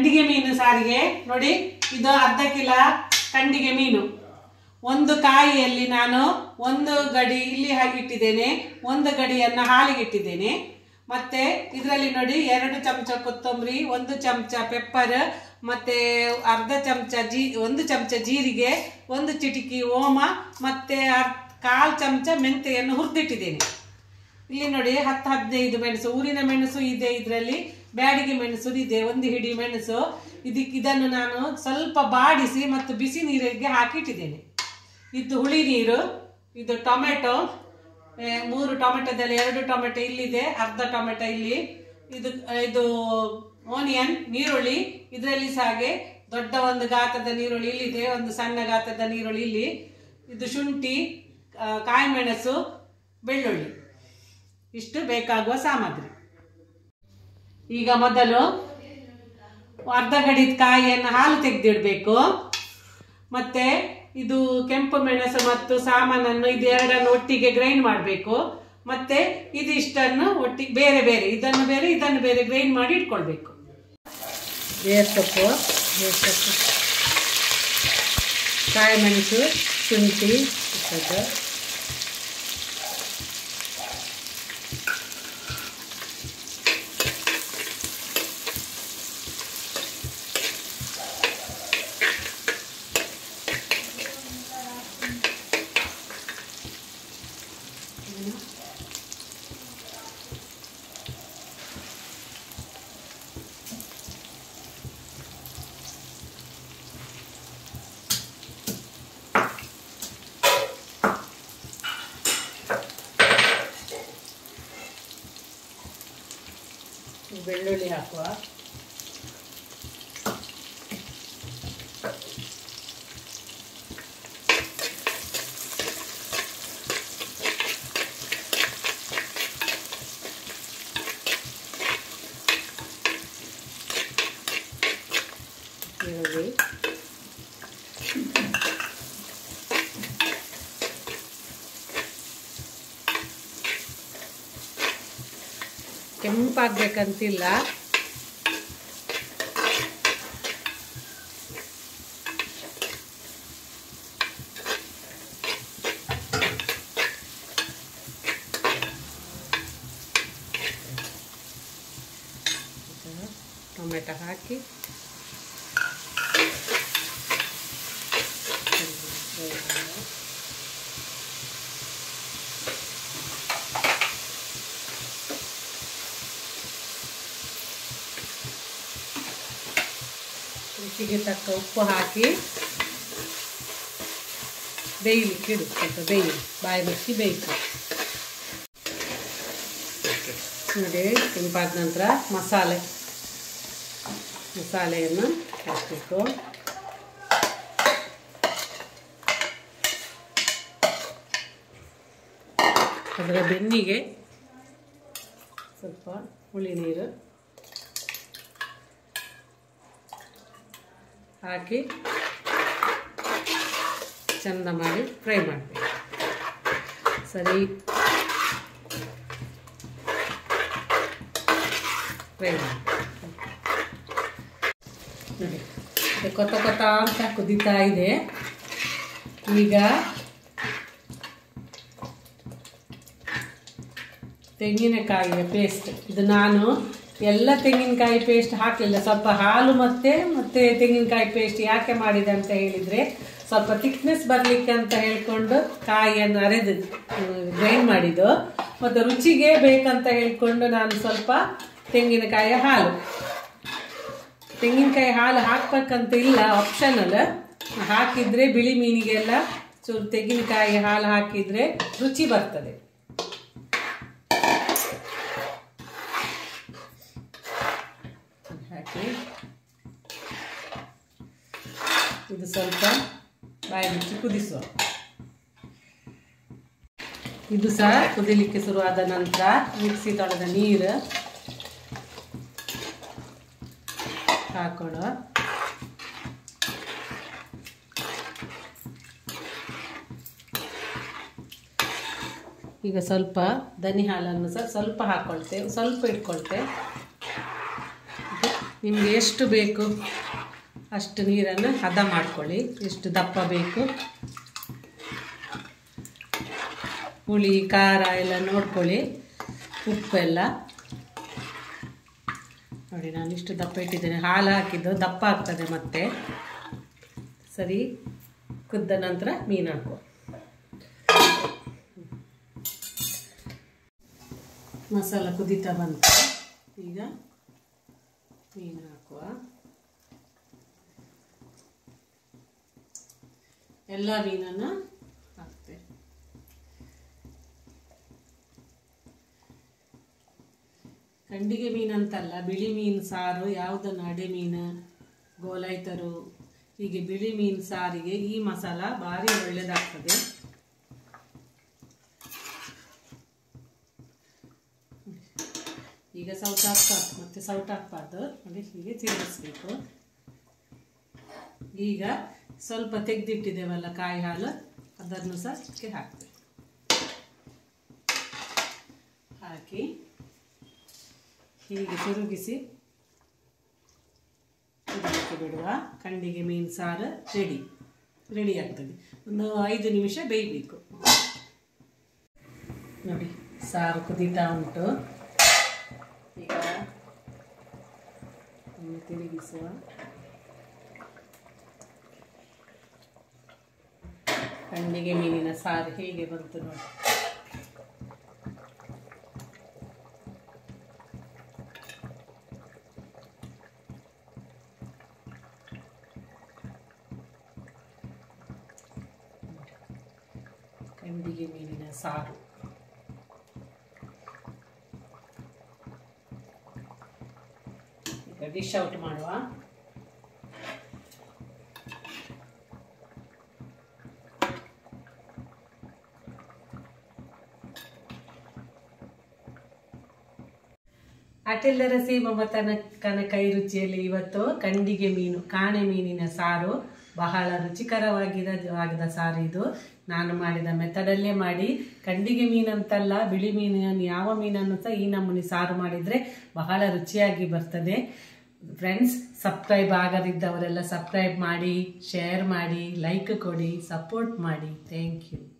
ಕಂಡಿಗೆ ಮೀನು ಸಾರಿಗೆ ನೋಡಿ ಇದು ಅರ್ಧ ಕಿಲೋ ಕಂಡಿಗೆ ಮೀನು ಒಂದು ಕಾಯಿಯಲ್ಲಿ ನಾನು ಒಂದು ಗಡಿ ಇಲ್ಲಿ ಹಾಕಿಟ್ಟಿದ್ದೇನೆ ಒಂದು ಗಡಿಯನ್ನು ಹಾಲಿಗೆ ಇಟ್ಟಿದ್ದೇನೆ ಮತ್ತೆ ಇದರಲ್ಲಿ ನೋಡಿ ಎರಡು ಚಮಚ ಕೊತ್ತಂಬರಿ ಒಂದು ಚಮಚ ಪೆಪ್ಪರ್ ಮತ್ತೆ ಅರ್ಧ ಚಮಚ ಜೀ ಒಂದು ಚಮಚ ಜೀರಿಗೆ ಒಂದು ಚಿಟಿಕಿ ಓಮ ಮತ್ತೆ ಅರ್ ಕಾಲು ಚಮಚ ಮೆಂತೆಯನ್ನು ಹುರಿದಿಟ್ಟಿದ್ದೇನೆ ಇಲ್ಲಿ ನೋಡಿ ಹತ್ತು ಹದಿನೈದು ಮೆಣಸು ಊರಿನ ಮೆಣಸು ಇದೆ ಇದರಲ್ಲಿ ಬ್ಯಾಡಿಗೆ ಮೆಣಸು ಇದೆ ಒಂದು ಹಿಡಿ ಮೆಣಸು ಇದಕ್ಕೆ ಇದನ್ನು ನಾನು ಸ್ವಲ್ಪ ಬಾಡಿಸಿ ಮತ್ತು ಬಿಸಿ ನೀರಿಗೆ ಹಾಕಿಟ್ಟಿದ್ದೇನೆ ಇದು ಹುಳಿ ನೀರು ಇದು ಟೊಮೆಟೊ ಏ, ಮೂರು ಟೊಮೆಟೊದಲ್ಲಿ ಎರಡು ಟೊಮೆಟೊ ಇಲ್ಲಿದೆ ಅರ್ಧ ಟೊಮೆಟೊ ಇಲ್ಲಿ ಇದು ಇದು ಓನಿಯನ್ ನೀರುಳ್ಳಿ ಇದರಲ್ಲಿ ಸಹ ಹಾಗೆ ದೊಡ್ಡ ಒಂದು ಗಾತ್ರದ ನೀರುಳ್ಳಿ ಇಲ್ಲಿದೆ ಒಂದು ಸಣ್ಣ ಗಾತ್ರದ ನೀರುಳ್ಳಿ ಇಲ್ಲಿ ಇದು ಶುಂಠಿ ಆ, ಕಾಯಿಮೆಣಸು ಬೆಳ್ಳುಳ್ಳಿ ಇಷ್ಟು ಬೇಕಾಗುವ ಸಾಮಗ್ರಿ ಈಗ ಮೊದಲು ಅರ್ಧ ಗಡಿದ ಕಾಯಿಯನ್ನು ಹಾಲು ತೆಗೆದಿಡಬೇಕು ಮತ್ತೆ ಇದು ಕೆಂಪು ಮೆಣಸು ಮತ್ತು ಸಾಮಾನನ್ನು ಇದು ಎರಡನ್ನು ಒಟ್ಟಿಗೆ ಗ್ರೈಂಡ್ ಮಾಡಬೇಕು ಮತ್ತೆ ಇದಿಷ್ಟನ್ನು ಒಟ್ಟಿಗೆ ಬೇರೆ ಬೇರೆ ಇದನ್ನು ಬೇರೆ ಇದನ್ನು ಬೇರೆ ಗ್ರೈಂಡ್ ಮಾಡಿ ಇಟ್ಕೊಳ್ಬೇಕು ಬೇಸೊಪ್ಪು ಬೇಸೊಪ್ಪು ಕಾಯಿ ಮೆಣಸು ಶುಂಠಿ ಇಟ್ಟದ್ದು ಬೆಳ್ಳುಳ್ಳಿ ಹಾಕುವ ಈರುಳ್ಳಿ ಕೆಂಪಾಗ್ಬೇಕಂತಿಲ್ಲ ಟೊಮೆಟೊ ಹಾಕಿ ರುಚಿಗೆ ತಕ್ಕ ಉಪ್ಪು ಹಾಕಿ ಬೇಯಲಿಕ್ಕೆ ಇಡು ಸ್ವಲ್ಪ ಬೇಯಿ ಬಾಯಿ ಮುಚ್ಚಿ ಬೇಯಿಸು ನೋಡಿ ಕೆಂಪಾದ ನಂತರ ಮಸಾಲೆ ಮಸಾಲೆಯನ್ನು ಹಾಕಬೇಕು ಅದರ ಬೆನ್ನಿಗೆ ಸ್ವಲ್ಪ ಹುಳಿ ನೀರು ಹಾಕಿ ಚೆಂದ ಮಾಡಿ ಫ್ರೈ ಮಾಡಬೇಕು ಸರಿ ಫ್ರೈ ಮಾಡಿ ನೋಡಿ ಇದು ಕೊತ್ತ ಕೊತ್ತ ಅಂತ ಕುದೀತಾ ಇದೆ ಈಗ ತೆಂಗಿನಕಾಯಿಯ ಪೇಸ್ಟ್ ಇದು ನಾನು ಎಲ್ಲ ತೆಂಗಿನಕಾಯಿ ಪೇಸ್ಟ್ ಹಾಕಲಿಲ್ಲ ಸ್ವಲ್ಪ ಹಾಲು ಮತ್ತೆ ಮತ್ತೆ ತೆಂಗಿನಕಾಯಿ ಪೇಸ್ಟ್ ಯಾಕೆ ಮಾಡಿದೆ ಅಂತ ಹೇಳಿದರೆ ಸ್ವಲ್ಪ ಥಿಕ್ನೆಸ್ ಬರಲಿಕ್ಕೆ ಅಂತ ಹೇಳ್ಕೊಂಡು ಕಾಯಿಯನ್ನು ಅರೆದು ಗ್ರೈಂಡ್ ಮಾಡಿದ್ದು ಮತ್ತು ರುಚಿಗೆ ಬೇಕಂತ ಹೇಳ್ಕೊಂಡು ನಾನು ಸ್ವಲ್ಪ ತೆಂಗಿನಕಾಯಿಯ ಹಾಲು ತೆಂಗಿನಕಾಯಿ ಹಾಲು ಹಾಕ್ಬೇಕಂತ ಇಲ್ಲ ಆಪ್ಷನಲ್ ಹಾಕಿದರೆ ಬಿಳಿ ಮೀನಿಗೆಲ್ಲ ಚೂರು ತೆಂಗಿನಕಾಯಿ ಹಾಲು ಹಾಕಿದರೆ ರುಚಿ ಬರ್ತದೆ ಹಾಕಿ ಇದು ಸ್ವಲ್ಪ ಬಾಯಿ ಮುಚ್ಚಿ ಕುದಿಸುವ ಇದು ಸಹ ಕುದಿಲಿಕ್ಕೆ ಶುರುವಾದ ನಂತರ ಮಿಕ್ಸಿ ತೊಳೆದ ನೀರು ಹಾಕೊಳ್ಳುವ ಈಗ ಸ್ವಲ್ಪ ದನಿ ಹಾಲನ್ನು ಸಹ ಸ್ವಲ್ಪ ಹಾಕ್ಕೊಳ್ತೇವೆ ಸ್ವಲ್ಪ ಇಟ್ಕೊಳ್ತೇವೆ ನಿಮಗೆ ಎಷ್ಟು ಬೇಕು ಅಷ್ಟು ನೀರನ್ನು ಹದ ಮಾಡ್ಕೊಳ್ಳಿ ಎಷ್ಟು ದಪ್ಪ ಬೇಕು ಹುಳಿ ಖಾರ ಎಲ್ಲ ನೋಡ್ಕೊಳ್ಳಿ ಉಪ್ಪೆಲ್ಲ ನೋಡಿ ನಾನು ಇಷ್ಟು ದಪ್ಪ ಇಟ್ಟಿದ್ದೇನೆ ಹಾಲು ಹಾಕಿದ್ದು ದಪ್ಪ ಆಗ್ತದೆ ಮತ್ತೆ ಸರಿ ಕುದ್ದ ನಂತರ ಮೀನು ಹಾಕುವ ಮಸಾಲ ಕುದೀತಾ ಬಂತು ಈಗ ಮೀನು ಹಾಕುವ ಎಲ್ಲ ಮೀನನ್ನು ಹಾಕ್ತೆ ಕಂಡಿಗೆ ಮೀನಂತಲ್ಲ ಬಿಳಿ ಮೀನು ಸಾರು ಯಾವುದನ್ನು ಅಡೆ ಮೀನು ಗೋಲೈತರು ಹೀಗೆ ಬಿಳಿ ಮೀನು ಸಾರಿಗೆ ಈ ಮಸಾಲ ಭಾರಿ ಒಳ್ಳೆಯದಾಗ್ತದೆ ಈಗ ಸೌಟ್ ಹಾಕ್ಬಾರ್ದು ಮತ್ತೆ ಸೌಟ್ ಹಾಕ್ಬಾರ್ದು ನೋಡಿ ಹೀಗೆ ತಿರುಗಿಸ್ಬೇಕು ಈಗ ಸ್ವಲ್ಪ ತೆಗೆದಿಟ್ಟಿದ್ದೇವಲ್ಲ ಕಾಯಿ ಹಾಲು ಅದನ್ನು ಸಹ ಇದಕ್ಕೆ ಹಾಕ್ತೇವೆ ಹಾಕಿ ಹೀಗೆ ತಿರುಗಿಸಿ ಇದಕ್ಕೆ ಬಿಡುವ ಕಂಡಿಗೆ ಮೀನು ಸಾರು ರೆಡಿ ರೆಡಿ ಆಗ್ತದೆ ಒಂದು ಐದು ನಿಮಿಷ ಬೇಯಬೇಕು ನೋಡಿ ಸಾರು ಕುದೀತಾ ಉಂಟು ಈಗ ಒಮ್ಮೆ ತಿರುಗಿಸುವ ಕಣ್ಣಿಗೆ ಮೀನಿನ ಸಾರು ಹೇಗೆ ಬಂತು ನೋಡಿ ಕಂಡಿಗೆ ಮೀನಿನ ಸಾರು ಈಗ ಡಿಶ್ ಔಟ್ ಮಾಡುವ ಅಟೆಲ್ಲರ ಸೀಮ ಮತನ ಕನ ಕೈ ರುಚಿಯಲ್ಲಿ ಇವತ್ತು ಕಂಡಿಗೆ ಮೀನು ಕಾಣೆ ಮೀನಿನ ಸಾರು ಬಹಳ ರುಚಿಕರವಾಗಿದ ಆಗಿದ ಸಾರು ಇದು ನಾನು ಮಾಡಿದ ಮೆಥಡಲ್ಲೇ ಮಾಡಿ ಕಂಡಿಗೆ ಮೀನಂತಲ್ಲ ಬಿಳಿ ಮೀನನ್ನು ಯಾವ ಮೀನನ್ನು ಸಹ ಈ ನಮೂನಿ ಸಾರು ಮಾಡಿದರೆ ಬಹಳ ರುಚಿಯಾಗಿ ಬರ್ತದೆ ಫ್ರೆಂಡ್ಸ್ ಸಬ್ಸ್ಕ್ರೈಬ್ ಆಗದಿದ್ದವರೆಲ್ಲ ಸಬ್ಸ್ಕ್ರೈಬ್ ಮಾಡಿ ಶೇರ್ ಮಾಡಿ ಲೈಕ್ ಕೊಡಿ ಸಪೋರ್ಟ್ ಮಾಡಿ ಥ್ಯಾಂಕ್ ಯು